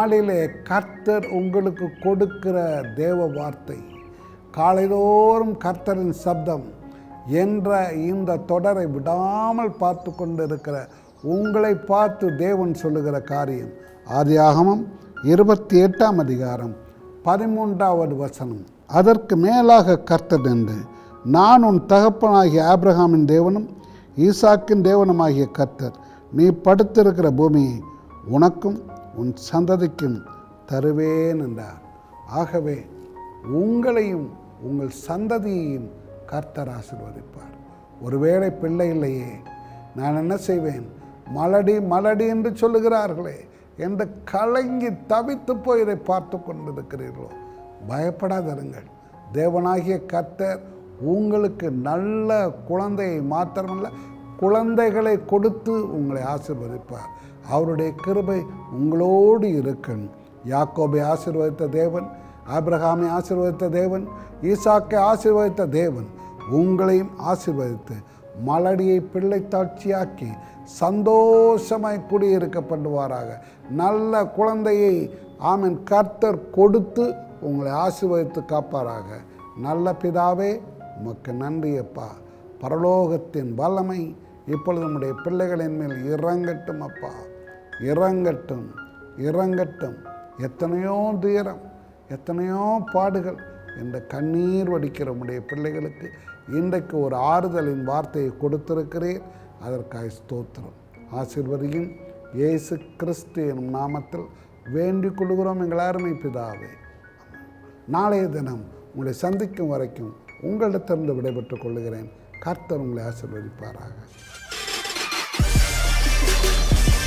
நாளிலே கர்த்தர் உங்களுக்கு கொடுக்கிற தேவ வார்த்தை காலைதோறும் கர்த்தரின் சப்தம் என்ற இந்த தொடரை விடாமல் பார்த்து கொண்டிருக்கிற உங்களை பார்த்து தேவன் சொல்லுகிற காரியம் ஆதியாகமம் இருபத்தி எட்டாம் அதிகாரம் பதிமூன்றாவது வசனம் அதற்கு மேலாக கர்த்தர் என்று நான் உன் தகப்பனாகிய ஆபிரகாமின் தேவனும் ஈசாக்கின் தேவனுமாகிய கர்த்தர் நீ படுத்திருக்கிற பூமியை உனக்கும் உன் சந்ததிக்கும் தருவேன் என்றார் ஆகவே உங்களையும் உங்கள் சந்ததியையும் கர்த்தர் ஆசீர்வதிப்பார் ஒருவேளை பிள்ளை இல்லையே நான் என்ன செய்வேன் மலடி மலடி என்று சொல்லுகிறார்களே என்று கலங்கி தவித்து போய் இதை பார்த்து கொண்டிருக்கிறீர்களோ பயப்படாதிருங்கள் தேவனாகிய கர்த்தர் உங்களுக்கு நல்ல குழந்தையை மாத்திரமல்ல குழந்தைகளை கொடுத்து உங்களை ஆசீர்வதிப்பார் அவருடைய கிருபை உங்களோடு இருக்கும் யாக்கோபை ஆசீர்வதித்த தேவன் ஆபிரகாமை ஆசீர்வதித்த தேவன் ஈசாக்கை ஆசீர்வதித்த தேவன் உங்களையும் ஆசீர்வதித்து மலடியை பிள்ளை தாட்சியாக்கி சந்தோஷமாய் குடியிருக்க பண்ணுவாராக நல்ல குழந்தையை ஆமன் கர்த்தர் கொடுத்து உங்களை ஆசீர்வதித்து காப்பாராக நல்ல பிதாவே உமக்கு நன்றி அப்பா பரலோகத்தின் வல்லமை இப்பொழுது நம்முடைய பிள்ளைகளின் மேல் இறங்கட்டும் அப்பா இறங்கட்டும் இறங்கட்டும் எத்தனையோ துயரம் எத்தனையோ பாடுகள் இந்த கண்ணீர் வடிக்கிற உடைய பிள்ளைகளுக்கு இன்றைக்கு ஒரு ஆறுதலின் வார்த்தையை கொடுத்திருக்கிறீர் அதற்காக ஸ்தோத்திரம் ஆசீர்வதியும் இயேசு கிறிஸ்து எனும் நாமத்தில் வேண்டிக் கொள்கிறோம் எங்கள் அருமை பிதாவே நாளைய தினம் உங்களை சந்திக்கும் வரைக்கும் உங்களிடத்திலிருந்து விடைபெற்றுக் கொள்கிறேன் கர்த்தர் உங்களை ஆசீர்வதிப்பாராக